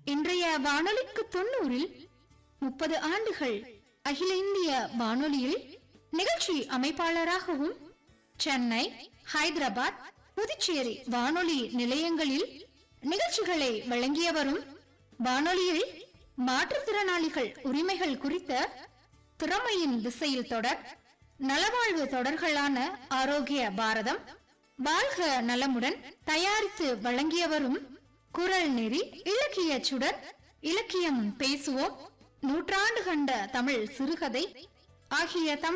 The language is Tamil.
இன்றைய வானொலிக்கு தொண்ணூறில் முப்பது ஆண்டுகள் அகில இந்திய வானொலியில் நிகழ்ச்சி அமைப்பாளராகவும் சென்னை ஹைதராபாத் புதுச்சேரி வானொலி நிலையங்களில் நிகழ்ச்சிகளை வழங்கியவரும் வானொலியில் மாற்றுத்திறனாளிகள் உரிமைகள் குறித்த திறமையின் திசையில் தொடர் நலவாழ்வு தொடர்களான ஆரோக்கிய பாரதம் வாழ்க நலமுடன் தயாரித்து வழங்கியவரும் குரல் நெறி இலக்கிய சுடர் இலக்கியம் பேசுவோம் நூற்றாண்டு கண்ட தமிழ் சிறுகதை ஆகிய தமிழ்